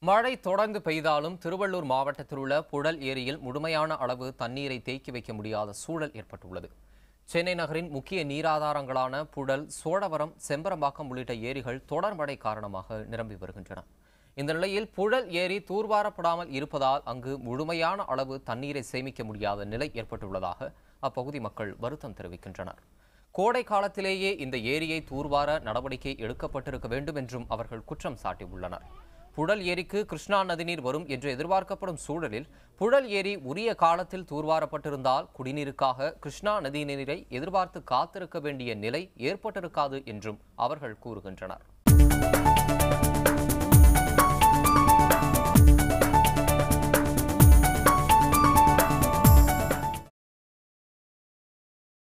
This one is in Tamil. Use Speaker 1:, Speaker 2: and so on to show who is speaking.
Speaker 1: மழை தொடர்ந்து பெய்தாலும் திருவள்ளூர் மாவட்டத்தில் உள்ள புழல் ஏரியில் முழுமையான அளவு தண்ணீரை தேக்கி வைக்க முடியாத சூழல் ஏற்பட்டுள்ளது சென்னை நகரின் முக்கிய நீராதாரங்களான புழல் சோழவரம் செம்பரம்பாக்கம் உள்ளிட்ட ஏரிகள் தொடர் மழை காரணமாக நிரம்பி வருகின்றன இந்த நிலையில் புழல் ஏரி தூர்வாரப்படாமல் இருப்பதால் அங்கு முழுமையான அளவு தண்ணீரை சேமிக்க முடியாத நிலை ஏற்பட்டுள்ளதாக அப்பகுதி மக்கள் வருத்தம் தெரிவிக்கின்றனர் கோடை காலத்திலேயே இந்த ஏரியை தூர்வார நடவடிக்கை எடுக்கப்பட்டிருக்க வேண்டும் என்றும் அவர்கள் குற்றம் சாட்டியுள்ளனர் புழல் ஏரிக்கு கிருஷ்ணா நதிநீர் வரும் என்று எதிர்பார்க்கப்படும் சூழலில் புழல் ஏரி உரிய காலத்தில் தூர்வாரப்பட்டிருந்தால் குடிநீருக்காக கிருஷ்ணா நதிநீரை எதிர்பார்த்து காத்திருக்க வேண்டிய நிலை ஏற்பட்டிருக்காது என்றும் அவர்கள் கூறுகின்றனர்